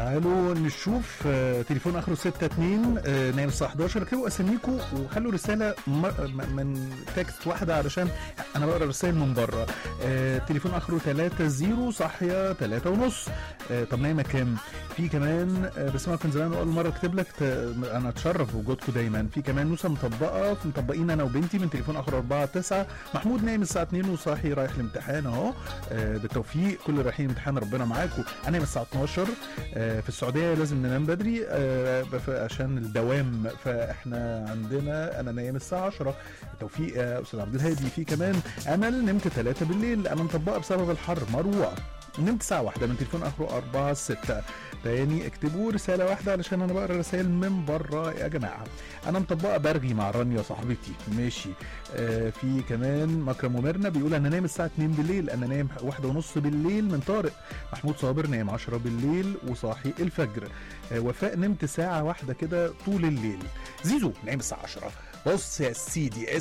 تعالوا نشوف آه، تليفون اخره 62 آه، نايم الساعه 11 اكتبوا اساميكم وخلوا رساله م- م- من تكست واحده علشان انا بقرا رسائل من بره آه، تليفون اخره 30 صاحيه 3 ونص آه، طب نايمه كام في كمان آه، بسمعك من زمان واول مره اكتب لك ت- انا اتشرف بوجودكم دايما في كمان نوسه مطبقه في مطبقين انا وبنتي من تليفون اخر 4 9 محمود نايم الساعه 2 وصاحي رايح الامتحان اهو آه، بالتوفيق كل اللي رايحين امتحان ربنا معاكم انا نايم الساعه 12 آه، في السعوديه لازم ننام بدري آه، بف- عشان الدوام فاحنا عندنا انا نايم الساعه 10 توفيق يا استاذ عبد الهادي في كمان امل نمت 3 بالليل انا مطبقه بسبب الحر مروع نمت ساعة واحدة من تليفون آخره أربعة ستة تاني اكتبوا رسالة واحدة علشان أنا بقرا رسائل من بره يا جماعة أنا مطبقة برغي مع رانيا صاحبتي ماشي آه في كمان مكرم وميرنا بيقول أنا نايم الساعة 2 بالليل أنا نايم واحدة ونص بالليل من طارق محمود صابر نايم 10 بالليل وصاحي الفجر آه وفاء نمت ساعة واحدة كده طول الليل زيزو نايم الساعة 10 بص يا سيدي